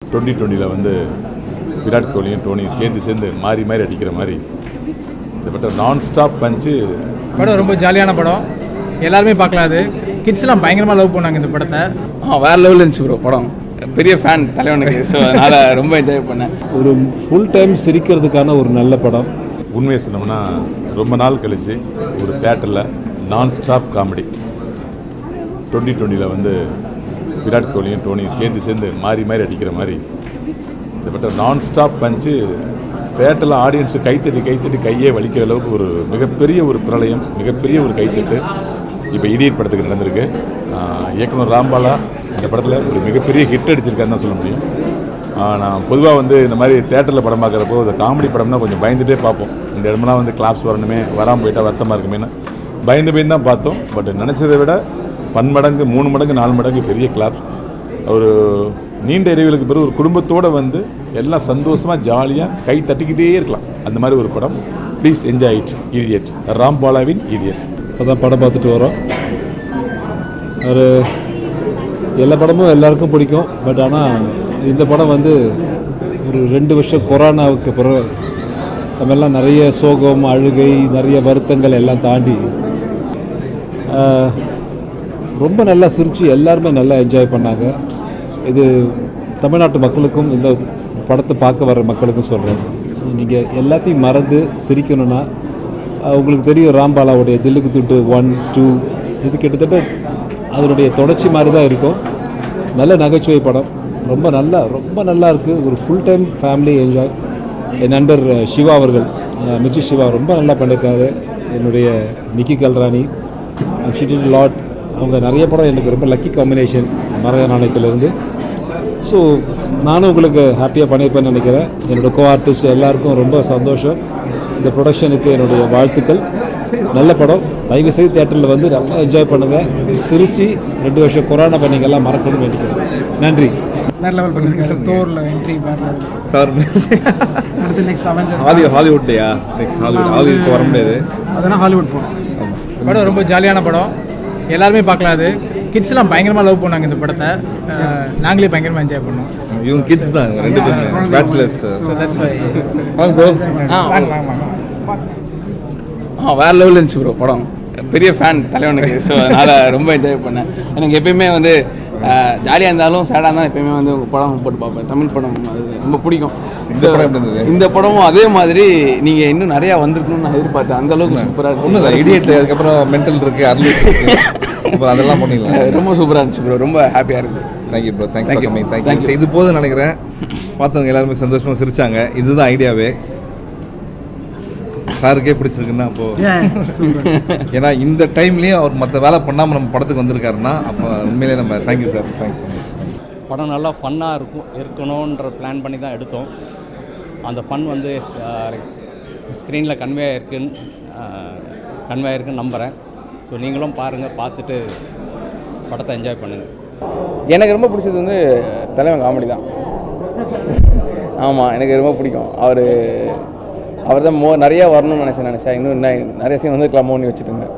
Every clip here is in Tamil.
டுவெண்ட்டி டுவெண்ட்டியில் வந்து விராட் கோலியும் டோனியும் சேர்ந்து சேர்ந்து மாறி மாறி அடிக்கிற மாதிரி இந்த பட்ட நான் ஸ்டாப் பஞ்சு படம் ரொம்ப ஜாலியான படம் எல்லாருமே பார்க்கலாம் அது கிட்ஸ்லாம் பயங்கரமாக லவ் பண்ணாங்க இந்த படத்தை ஆ வேறு லெவலில் இருந்துச்சு ப்ரோ படம் பெரிய ஃபேன் தலைவனுக்கு ஸோ அதனால் ரொம்ப என்ஜாய் பண்ணேன் ஒரு ஃபுல் டைம் சிரிக்கிறதுக்கான ஒரு நல்ல படம் உண்மையை சொன்னோம்னா ரொம்ப நாள் கழிச்சு ஒரு தேட்டரில் நான் ஸ்டாப் காமெடி டுவெண்ட்டி டுவெண்ட்டியில் வந்து விராட் கோலியும் டோனியும் சேர்ந்து சேர்ந்து மாறி மாறி அடிக்கிற மாதிரி இந்த பட்ட நான் ஸ்டாப் பஞ்சு தேட்டரில் ஆடியன்ஸு கைத்தட்டி கைத்தட்டி கையே வலிக்கிற அளவுக்கு ஒரு மிகப்பெரிய ஒரு பிரளயம் மிகப்பெரிய ஒரு கைத்தட்டு இப்போ இடியட் படத்துக்கு நடந்திருக்கு ஆஹ் இயக்குனர் ராம்பாலா இந்த படத்தில் ஒரு மிகப்பெரிய ஹிட் அடிச்சிருக்காருன்னு தான் சொல்ல முடியும் ஆஹ் நான் பொதுவாக வந்து இந்த மாதிரி தேட்டரில் படம் பார்க்குறப்போ இந்த காமெடி படம்னா கொஞ்சம் பயந்துட்டே பார்ப்போம் இந்த இடமெல்லாம் வந்து கிளாப்ஸ் வரணுமே வராமல் போயிட்டா வருத்தமாக இருக்குமேனு பயந்து பயந்து தான் பார்த்தோம் பட் நினச்சதை விட பன்மடங்கு மூணு மடங்கு நாலு மடங்கு பெரிய கிளாப்ஸ் ஒரு நீண்ட இடைவெளிக்கு பிறகு ஒரு குடும்பத்தோடு வந்து எல்லாம் சந்தோஷமாக ஜாலியாக கை தட்டிக்கிட்டே இருக்கலாம் அந்த மாதிரி ஒரு படம் please enjoy it idiot Ram பாலாவின் இடியட் இப்போ தான் படம் பார்த்துட்டு வரோம் ஒரு எல்லா படமும் எல்லாருக்கும் பிடிக்கும் பட் ஆனால் இந்த படம் வந்து ஒரு ரெண்டு வருஷம் கொரோனாவுக்கு பிறகு நம்ம எல்லாம் நிறைய சோகம் அழுகை நிறைய வருத்தங்கள் எல்லாம் தாண்டி ஆஹ், ரொம்ப நல்லா சிரித்து எல்லாருமே நல்லா என்ஜாய் பண்ணாங்க இது தமிழ்நாட்டு மக்களுக்கும் இந்த படத்தை பார்க்க வர்ற மக்களுக்கும் சொல்கிறேன் நீங்கள் எல்லாத்தையும் மறந்து சிரிக்கணும்னா ஆஹ், உங்களுக்கு தெரியும் ராம்பாலாவுடைய தில்லுக்கு துட்டு ஒன் டூ இது கிட்டத்தட்ட அதனுடைய தொடர்ச்சி மாதிரி தான் இருக்கும் நல்ல நகைச்சுவை படம் ரொம்ப நல்லா ரொம்ப நல்லா இருக்குது ஒரு ஃபுல் டைம் ஃபேமிலி என்ஜாய் என் நண்பர் அஹ், சிவா அவர்கள் அஹ், மிர்ச்சி சிவா ரொம்ப நல்லா பண்ணியிருக்காரு என்னுடைய நிக்கி கல்ராணி சிட்டி லாட் அவங்க நிறைய படம் எனக்கு ரொம்ப லக்கி காம்பினேஷன் மரக நாணயத்திலேருந்து ஸோ நானும் உங்களுக்கு ஹாப்பியாக பண்ணியிருப்பேன்னு நினைக்கிறேன் என்னோடய கோ ஆர்டிஸ்ட் எல்லாருக்கும் ரொம்ப சந்தோஷம் இந்த ப்ரொடக்ஷனுக்கு என்னுடைய வாழ்த்துக்கள் நல்ல படம் தயவு செய்து தேட்டரில் வந்து நல்லா என்ஜாய் பண்ணுங்கள் சிரித்து ரெண்டு வருஷம் கொரோனா பண்ணிங்கெல்லாம் மறக்கணும்னு வேண்டிக்கிறேன் நன்றி வேறு லெவல் பண்ணியிருக்காரு தோரில் என்ட்ரி வேறு லெவல் சார் அடுத்து நெக்ஸ்ட் அவெஞ்சர்ஸ் ஹாலி ஹாலிவுட்லையா நெக்ஸ்ட் ஹாலிவுட் ஹாலிவுட் வர முடியாது அதனால் ஹாலிவுட் போகணும் படம் ரொம்ப ஜாலியான படம் எல்லாருமே பார்க்கலாம் அது கிட்ஸ்லாம் பயங்கரமாக லவ் பண்ணாங்க இந்த படத்தை அஹ், நாங்களே பயங்கரமாக என்ஜாய் பண்ணோம் இவங்க கிட்ஸ் தான் இவங்க ரெண்டு பேரும் பேச்சுலர்ஸ் ஸோ தட்ஸ் வை வாங்க ப்ரோ வாங்க வாங்க வாங்க ஆ வேறு லெவலில் இருந்துச்சு ப்ரோ படம் பெரிய ஃபேன் தலைவனுக்கு ஸோ அதனால் ரொம்ப என்ஜாய் பண்ணேன் எனக்கு எப்பயுமே வந்து ஜாலியாக இருந்தாலும் சேடாக இருந்தாலும் எப்பயுமே வந்து உங்கள் படம் போட்டு பார்ப்பேன் தமிழ் படம் அது ரொம்ப பிடிக்கும் இந்த படம் எப்படி இருந்தது? இந்த படமும் அதே மாதிரி நீங்கள் இன்னும் நிறையா வந்திருக்கணும்னு நான் எதிர்பார்த்தேன் அந்த அளவுக்கு சூப்பராக ஒன்றும் இல்லை இடியட் அதுக்கப்புறம் மென்டல் இருக்குது அர்லிட் இருக்கு அப்புறம் அதெல்லாம் பண்ணிடலாம் ரொம்ப சூப்பராக இருந்துச்சு ப்ரோ ரொம்ப ஹாப்பியாக இருக்குது thank you bro thanks Thank for you. Coming Thank thank you you. இது போதும் நினைக்கிறேன் பார்த்தவங்க எல்லாருமே சந்தோஷமாக சிரிச்சாங்க இதுதான் ஐடியாவே சாருக்கே பிடிச்சிருக்குன்னா அப்போ ஏன்னா இந்த டைம்லேயும் அவர் மற்ற வேலை பண்ணாமல் நம்ம படத்துக்கு வந்திருக்காருன்னா அப்போ உண்மையிலே நம்ம தேங்க்யூ சார் தேங்க்ஸ் படம் நல்லா ஃபன்னாக இருக்கும் இருக்கணுன்ற பிளான் பண்ணி தான் எடுத்தோம் அந்த ஃபன் வந்து ஸ்க்ரீனில் கன்வே ஆயிருக்குன்னு கன்வே ஆயிருக்குன்னு நம்புகிறேன் ஸோ நீங்களும் பாருங்கள் பார்த்துட்டு படத்தை என்ஜாய் பண்ணுங்கள் எனக்கு ரொம்ப பிடிச்சது வந்து தலைவன் காமெடி தான் ஆமாம் எனக்கு ரொம்ப பிடிக்கும் அவர் அவர் தான் மோ நிறையா வரணும்னு நினச்சேன் நினச்சேன் இன்னும் என்ன நிறைய சீன் வந்து கிளம்பி வச்சுட்டு இருந்தேன்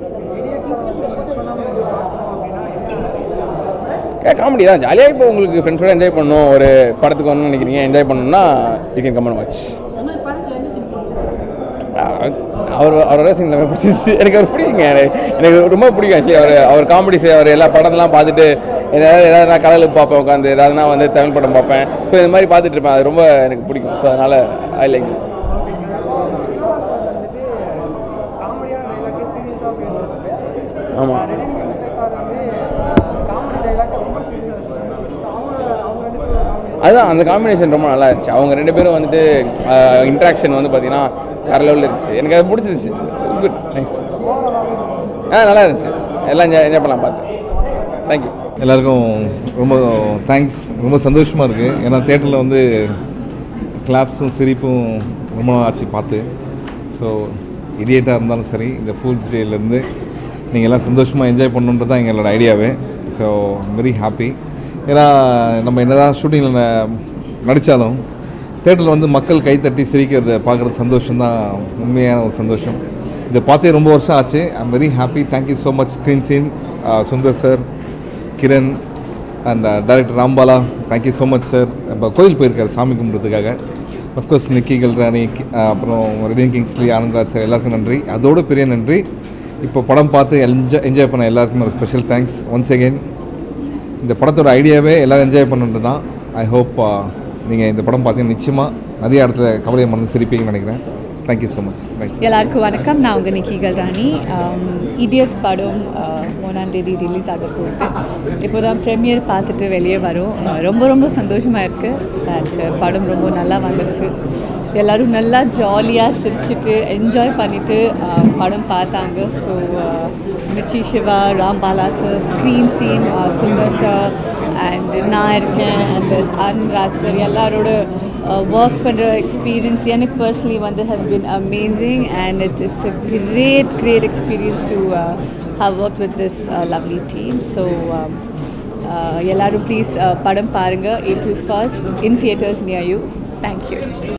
காமெடி தான் ஜாலியாக இப்போ உங்களுக்கு ஃப்ரெண்ட்ஸோட என்ஜாய் பண்ணணும் ஒரு படத்துக்கு வரணும்னு நினைக்கிறீங்க என்ஜாய் பண்ணணும்னா யூ கேன் கம்மன் வாட்ச் அவர் அவரோட சீன் எல்லாமே பிடிச்சிருச்சு எனக்கு அவர் பிடிக்குங்க எனக்கு- எனக்கு ரொம்ப பிடிக்கும் ஆக்சுவலி அவர் அவர் காமெடி அவர் எல்லா படத்தெல்லாம் பார்த்துட்டு ஏதாவது ஏதாவது நான் கடலுக்கு பார்ப்பேன் உட்காந்து ஏதாவது நான் வந்து தமிழ் படம் பார்ப்பேன் ஸோ இந்த மாதிரி பார்த்துட்டு இருப்பேன் அது ரொம்ப எனக்கு பிடிக்கும் ஸோ அதனால் ஐ லைக் ஆமாம் அதுதான் அந்த காம்பினேஷன் ரொம்ப நல்லா இருந்துச்சு அவங்க ரெண்டு பேரும் வந்துட்டு இன்ட்ராக்ஷன் வந்து பார்த்தீங்கன்னா வேறு லெவலில் இருந்துச்சு எனக்கு அது பிடிச்சிருச்சு குட் நைஸ் ஆ நல்லா இருந்துச்சு எல்லாம் என்ஜாய் என்ஜாய் பண்ணலாம் பார்த்தேன் தேங்க்யூ எல்லாருக்கும் ரொம்ப தேங்க்ஸ் ரொம்ப சந்தோஷமாக இருக்குது ஏன்னா தேட்டரில் வந்து கிளாப்ஸும் சிரிப்பும் ரொம்ப நாள் ஆச்சு பார்த்து ஸோ இடியேட்டாக இருந்தாலும் சரி இந்த ஃபூல்ஸ் டேலேருந்து நீங்கள் எல்லாம் சந்தோஷமாக என்ஜாய் பண்ணணுன்றது தான் எங்களோட ஐடியாவே ஸோ வெரி ஹாப்பி ஏன்னா நம்ம என்னதான் ஷூட்டிங்கில் நடித்தாலும் தேட்டரில் வந்து மக்கள் கைத்தட்டி சிரிக்கிறத பார்க்குறது சந்தோஷம் தான் உண்மையான ஒரு சந்தோஷம் இதை பார்த்தே ரொம்ப வருஷம் ஆச்சு I'm very happy thank you so much screen scene Sundar sir Kiran and director Rambala thank you so much sir இப்போ கோயில் போயிருக்காரு சாமி கும்பிட்றதுக்காக அஃப்கோர்ஸ் நிக்கி கல்ராணி கி- அஹ் அப்புறம் ரெடின் கிங்ஸ்லி ஆனந்த்ராஜ் சார் எல்லாருக்கும் நன்றி அதோட பெரிய நன்றி இப்போ படம் பார்த்து என்ஜாய் என்ஜாய் பண்ண எல்லாருக்கும் ஒரு ஸ்பெஷல் தேங்க்ஸ் ஒன்ஸ் அகெயின் இந்த படத்தோட ஐடியாவே எல்லோரும் என்ஜாய் பண்ணுறது தான் ஐ ஹோப் நீங்கள் இந்த படம் பார்த்தீங்கன்னா நிச்சயமாக நிறைய இடத்துல கவலையை மறந்து சிரிப்பீங்கன்னு நினைக்கிறேன் தேங்க்யூ ஸோ மச் தேங்க்யூ எல்லாருக்கும் வணக்கம் நான் உங்கள் நிக்கிகள் ராணி இடியட் படம் அஹ், மூணாம் தேதி ரிலீஸ் ஆக போகுது இப்போ தான் ப்ரெமியர் பார்த்துட்டு வெளியே வரும் அஹ், ரொம்ப ரொம்ப சந்தோஷமாக இருக்குது தட் படம் ரொம்ப நல்லா வந்திருக்கு எல்லோரும் நல்லா ஜாலியாக சிரிச்சிட்டு என்ஜாய் பண்ணிவிட்டு படம் பார்த்தாங்க so Mirchi Siva Rambala sir screen scene Sundar sir and நான் இருக்கேன் அண்ட் ஆனந்த்ராஜ் சார் எல்லாரோட ஒர்க் பண்ணுற எக்ஸ்பீரியன்ஸ் எனக்கு பர்சனலி வந்து has been amazing and it's it's a great great experience to have work with this lovely team so எல்லாரும் ப்ளீஸ் படம் பாருங்கள் April first in theatres near you thank you